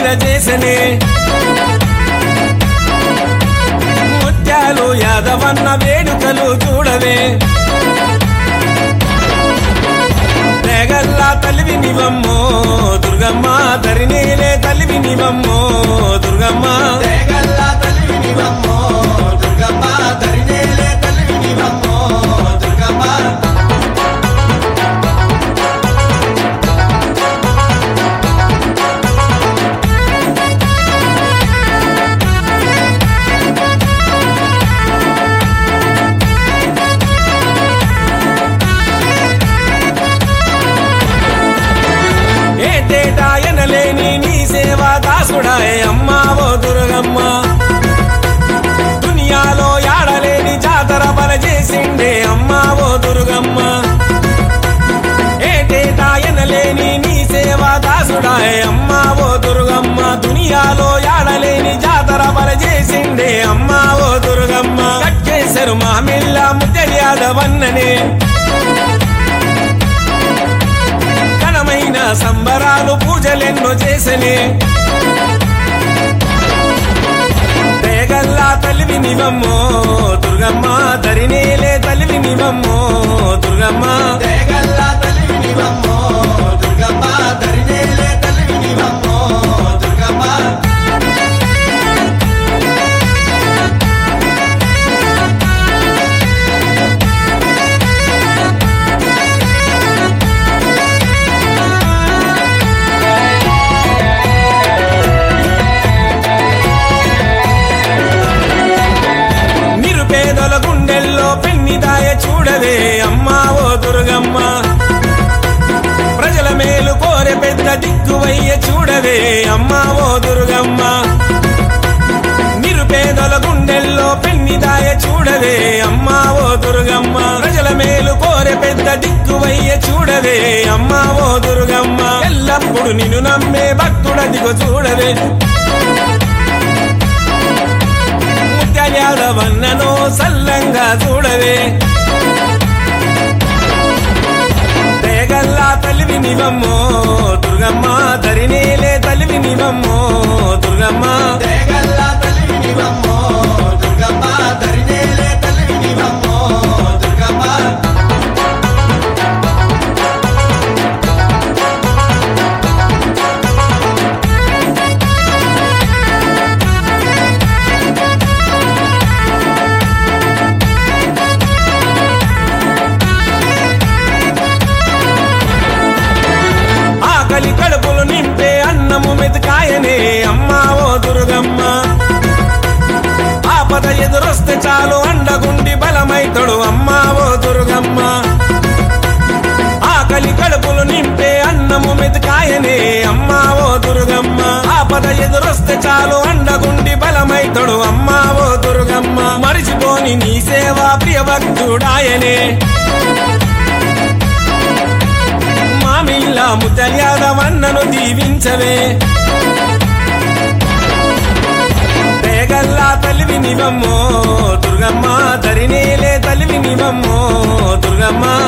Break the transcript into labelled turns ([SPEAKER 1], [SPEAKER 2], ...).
[SPEAKER 1] చేసనే ముత్యాలు యాదవన్న వేడుకలు చూడవే తెగల్లా తలివి నివమ్మో దుర్గమ్మ ధరినేలే తలివి నివమ్మో దుర్గమ్మ
[SPEAKER 2] దేగల్ల తల్లివినివమ్మో దుర్గమ్మ ధరినేలే తల్లివినివమ్మో దుర్గమ్మ
[SPEAKER 1] ఏ తేటాయనలేని నీ సేవా దాసుడాయే అమ్మా ఓ దుర్గమ్మ దునియాలో యాడలేని జాతర బల చేసిండే అమ్మా ఓ దుర్గమ్మ ఏ తేటాయనలేని నీ సేవా దాసుడాయే అమ్మా ఓ దుర్గమ్మ దునియాలో యాడలేని జాతర బల చేసిండే అమ్మా ఓ దుర్గమ్మ కట్టేశారు మా మిల్ల ముద్దర్యాదవన్ననే ఘనమైన సంబరాలు పూజలెన్నో చేసనే తేగల్లా తలివి నివమ్మో దుర్గమ్మ ధరినేలే తలివి నివమ్మో దుర్గమ్మ
[SPEAKER 2] దేగల్ల తల్లివినివమ్మో దుర్గమ్మ ధరినేలే తల్లివినివమ్మో దుర్గమ్మ
[SPEAKER 1] నిరుపేదల గుండెల్లో పెన్నిదాయ చూడవే అమ్మా ఓ దుర్గమ్మ ప్రజల మేలు కోరె పెద్ద దిక్కువయ్య చూడవే అమ్మా ఓ దుర్గమ్మ నిరుపేదల గుండెల్లో పెన్నిదాయ చూడవే అమ్మా ఓ దుర్గమ్మ ప్రజల మేలు కోరె పెద్ద దిక్కువయ్య చూడవే అమ్మా ఓ దుర్గమ్మ ఎల్లప్పుడు నిన్ను నమ్మే భక్తుడదిగో చూడవే ముత్యాలవన్నను సల్లంగా చూడవే తేగల్లా తలివి నివమ్మో దుర్గమ్మ ధరినేలే తలివి నివమ్మో దుర్గమ్మ
[SPEAKER 2] దేగల్ల తల్లివినివమ్మో దుర్గమ్మ ధరినేలే తల్లివినివమ్మో దుర్గమ్మ
[SPEAKER 1] ఆకలి కడుపులు నింపే అన్నము మెతుకాయనే అమ్మా ఓ దుర్గమ్మ ఆపద ఎదురొస్తే చాలు అండగుండి బలమైతడు అమ్మా ఓ దుర్గమ్మ ఆకలి కడుపులు నింపే అన్నము మెతుకాయనే అమ్మా ఓ దుర్గమ్మ ఆపద ఎదురొస్తే చాలు అండగుండి బలమైతడు అమ్మా ఓ దుర్గమ్మ మరిచిపోని నీ సేవా ప్రియ భక్తుడాయనే మామిళ్ళ ముద్దల్యాదవన్నను దీవించవే తేగల్లా తలివి నివమ్మో దుర్గమ్మ ధరినేలే తలివి నివమ్మో దుర్గమ్మ